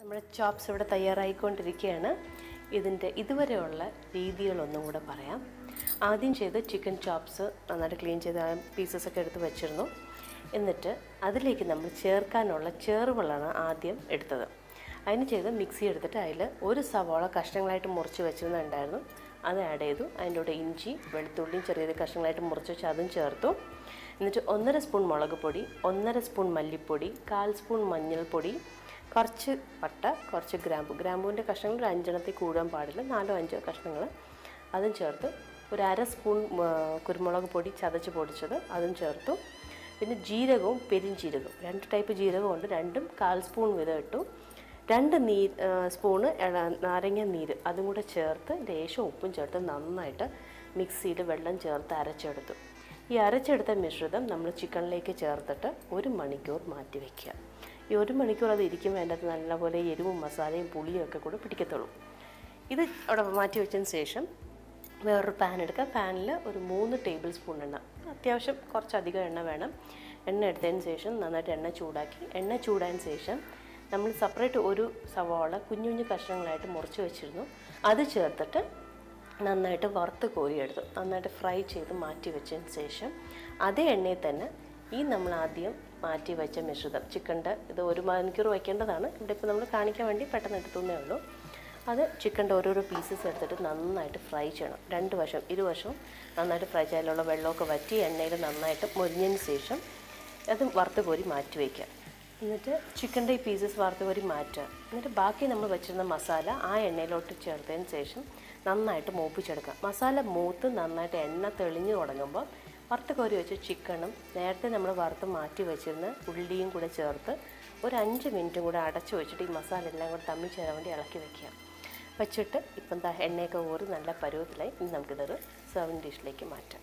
നമ്മുടെ ചോപ്സ് ഇവിടെ തയ്യാറായിക്കൊണ്ടിരിക്കുകയാണ് ഇതിൻ്റെ ഇതുവരെയുള്ള രീതികളൊന്നും കൂടെ പറയാം ആദ്യം ചെയ്ത് ചിക്കൻ ചോപ്സ് നന്നായിട്ട് ക്ലീൻ ചെയ്ത് ആ പീസസ് ഒക്കെ എടുത്ത് വെച്ചിരുന്നു എന്നിട്ട് അതിലേക്ക് നമ്മൾ ചേർക്കാനുള്ള ചേറുവെള്ളമാണ് ആദ്യം എടുത്തത് അതിന് ചെയ്ത് മിക്സി എടുത്തിട്ട് അതിൽ ഒരു സവാള കഷ്ണങ്ങളായിട്ട് മുറിച്ച് വെച്ചിരുന്നുണ്ടായിരുന്നു അത് ആഡ് ചെയ്തു അതിൻ്റെ കൂടെ ഇഞ്ചി വെളുത്തുള്ളിയും ചെറിയ ചെറിയ കഷ്ണങ്ങളായിട്ട് മുറിച്ച് വെച്ച് അതും ചേർത്തു എന്നിട്ട് ഒന്നര സ്പൂൺ മുളക് പൊടി ഒന്നര സ്പൂൺ മല്ലിപ്പൊടി കാൽ സ്പൂൺ മഞ്ഞൾപ്പൊടി കുറച്ച് പട്ട കുറച്ച് ഗ്രാമ്പു ഗ്രാമ്പുവിൻ്റെ കഷ്ണങ്ങൾ ഒരു അഞ്ചെണ്ണത്തിൽ കൂടാൻ പാടില്ല നാലോ അഞ്ചോ കഷ്ണങ്ങൾ അതും ചേർത്ത് ഒരു അര സ്പൂൺ ആ, കുരുമുളക് പൊടി ചതച്ച് പൊടിച്ചത് അതും ചേർത്തു പിന്നെ ജീരകവും പെരിഞ്ജീരകവും രണ്ട് ടൈപ്പ് ജീരകമുണ്ട് രണ്ടും കാൽ സ്പൂൺ വീതം ഇട്ടു രണ്ട് നീ ആ, സ്പൂണ് എള- നാരങ്ങ നീര് അതും കൂടെ ചേർത്ത് ലേശം ഉപ്പും ചേർത്ത് നന്നായിട്ട് മിക്സിയിൽ വെള്ളം ചേർത്ത് അരച്ചെടുത്തു ഈ അരച്ചെടുത്ത മിശ്രിതം നമ്മൾ ചിക്കനിലേക്ക് ചേർത്തിട്ട് ഒരു മണിക്കൂർ മാറ്റി വയ്ക്കുക ഈ ഒരു മണിക്കൂർ അത് ഇരിക്കുമ്പോൾ അതിൻ്റെ അകത്ത് നല്ലപോലെ എരിവും മസാലയും പുളിയും ഒക്കെ കൂടെ പിടിക്കത്തുള്ളൂ ഇത് അവിടെ മാറ്റി വെച്ചതിന് ശേഷം വേറൊരു പാൻ എടുക്കുക പാനിൽ ഒരു മൂന്ന് ടേബിൾ സ്പൂൺ എണ്ണ അത്യാവശ്യം കുറച്ചധികം എണ്ണ വേണം എണ്ണ എടുത്തതിന് ശേഷം നന്നായിട്ട് എണ്ണ ചൂടാക്കി എണ്ണ ചൂടായതിന് ശേഷം നമ്മൾ സെപ്പറേറ്റ് ഒരു സവാള കുഞ്ഞു കുഞ്ഞു കഷ്ണങ്ങളായിട്ട് മുറിച്ച് വെച്ചിരുന്നു അത് ചേർത്തിട്ട് നന്നായിട്ട് വറുത്ത് കോരിയെടുത്തു നന്നായിട്ട് ഫ്രൈ ചെയ്ത് മാറ്റി വെച്ചതിന് ശേഷം അതേ എണ്ണയിൽ തന്നെ ഈ നമ്മൾ ആദ്യം മാറ്റി വെച്ച മിശ്രിതം ചിക്കൻ്റെ ഇത് ഒരു മണിക്കൂർ വയ്ക്കേണ്ടതാണ് ഇവിടെ ഇപ്പോൾ നമ്മൾ കാണിക്കാൻ വേണ്ടി പെട്ടെന്ന് എടുത്തുന്നേ ഉള്ളൂ അത് ചിക്കൻ്റെ ഓരോരോ പീസസ് എടുത്തിട്ട് നന്നായിട്ട് ഫ്രൈ ചെയ്യണം രണ്ട് വശം ഇരുവശവും നന്നായിട്ട് ഫ്രൈ ചെയ്യാനുള്ള വെള്ളമൊക്കെ വറ്റി എണ്ണയിൽ നന്നായിട്ട് മൊരിഞ്ഞതിന് ശേഷം അത് വറുത്ത് കോരി മാറ്റി വയ്ക്കുക എന്നിട്ട് ചിക്കൻ്റെ ഈ പീസസ് വറുത്ത് കോരി മാറ്റുക എന്നിട്ട് ബാക്കി നമ്മൾ വെച്ചിരുന്ന മസാല ആ എണ്ണയിലോട്ട് ചേർത്തതിന് ശേഷം നന്നായിട്ട് മൂപ്പിച്ചെടുക്കുക മസാല മൂത്ത് നന്നായിട്ട് എണ്ണ തെളിഞ്ഞു തുടങ്ങുമ്പോൾ വറുത്ത് കോരി വെച്ച ചിക്കനും നേരത്തെ നമ്മൾ വറുത്ത് മാറ്റി വെച്ചിരുന്ന ഉള്ളിയും കൂടെ ചേർത്ത് ഒരു അഞ്ച് മിനിറ്റും കൂടെ അടച്ചു വെച്ചിട്ട് ഈ മസാല എല്ലാം കൂടെ തമ്മിൽ ചേരാൻ വേണ്ടി ഇളക്കി വെക്കുക വെച്ചിട്ട് ഇപ്പം ദാ എണ്ണയൊക്കെ ഊറി നല്ല പരുവത്തിലായി ഇനി നമുക്കിതൊരു സെർവിങ് ഡിഷിലേക്ക് മാറ്റാം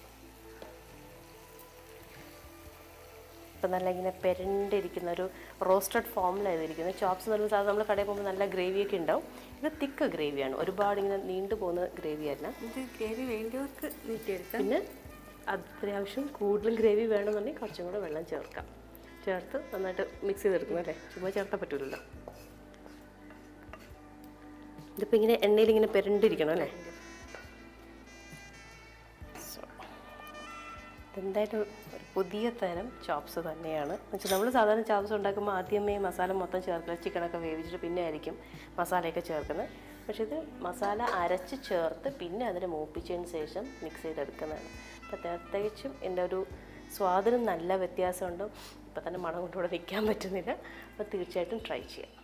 ഇപ്പം നല്ല ഇങ്ങനെ പെരണ്ടിരിക്കുന്ന ഒരു റോസ്റ്റഡ് ഫോമിലാണ് ഇരിക്കുന്നത് ചോപ്സ് എന്ന് പറയുമ്പോൾ സാധാരണ നമ്മൾ കടയിൽ പോകുമ്പോൾ നല്ല ഗ്രേവിയൊക്കെ ഉണ്ടാവും ഇത് തിക്ക് ഗ്രേവിയാണ് ഒരുപാട് ഇങ്ങനെ നീണ്ടു പോകുന്ന ഗ്രേവിയല്ല ഇത് ഗ്രേവി വേണ്ടിയവർക്ക് നീട്ടിയെടുക്കാം പിന്നെ അത്യാവശ്യം കൂടുതൽ ഗ്രേവി വേണമെന്നുണ്ടെങ്കിൽ കുറച്ചും കൂടെ വെള്ളം ചേർക്കാം ചേർത്ത് നന്നായിട്ട് മിക്സ് ചെയ്തെടുക്കണം അല്ലേ ചുമ്മാ ചേർത്താൽ പറ്റില്ലല്ലോ ഇതിപ്പോൾ ഇങ്ങനെ എണ്ണയിൽ ഇങ്ങനെ പെരണ്ടിരിക്കണം അല്ലേ So, ഇതെന്തായാലും ഒരു പുതിയ തരം ചോപ്സ് തന്നെയാണ് എന്നുവെച്ചാൽ നമ്മൾ സാധാരണ ചോപ്സ് ഉണ്ടാക്കുമ്പോൾ ആദ്യമേ മസാല മൊത്തം ചേർക്കുക ചിക്കനൊക്കെ വേവിച്ചിട്ട് പിന്നെ ആയിരിക്കും മസാലയൊക്കെ ചേർക്കുന്നത് പക്ഷേ ഇത് മസാല അരച്ച് ചേർത്ത് പിന്നെ അതിനെ മൂപ്പിച്ചതിന് ശേഷം മിക്സ് ചെയ്തെടുക്കുന്നതാണ് അപ്പോൾ പ്രത്യേകിച്ചും എൻ്റെ ഒരു സ്വാദിനും നല്ല വ്യത്യാസമുണ്ട് ഇപ്പം തന്നെ മണം കൊണ്ടുകൂടെ നിൽക്കാൻ പറ്റുന്നില്ല അപ്പോൾ തീർച്ചയായിട്ടും ട്രൈ ചെയ്യാം